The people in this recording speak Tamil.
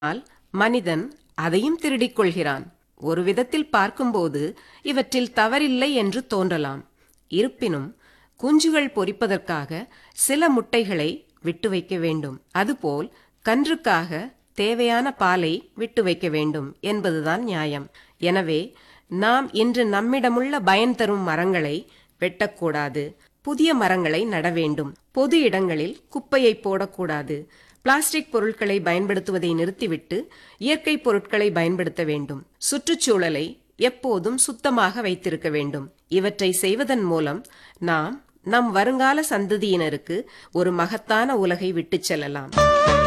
ஆனால் மனிதன் அதையும் திருடிக் கொள்கிறான் ஒரு விதத்தில் பார்க்கும்போது இவற்றில் தவறில்லை என்று தோன்றலாம் இருப்பினும் குஞ்சுகள் பொரிப்பதற்காக சில முட்டைகளை விட்டு வைக்க வேண்டும் அதுபோல் கன்றுக்காக தேவையான பாலை விட்டு வைக்க வேண்டும் என்பதுதான் நியாயம் எனவே நாம் இன்று நம்மிடமுள்ள பயன் தரும் மரங்களை வெட்டக்கூடாது புதிய மரங்களை நட வேண்டும் பொது இடங்களில் குப்பையை போடக்கூடாது பிளாஸ்டிக் பொருட்களை பயன்படுத்துவதை நிறுத்திவிட்டு இயற்கை பொருட்களை பயன்படுத்த வேண்டும் சுற்றுச்சூழலை எப்போதும் சுத்தமாக வைத்திருக்க வேண்டும் இவற்றை செய்வதன் மூலம் நாம் நம் வருங்கால சந்ததியினருக்கு ஒரு மகத்தான உலகை விட்டுச் செல்லலாம்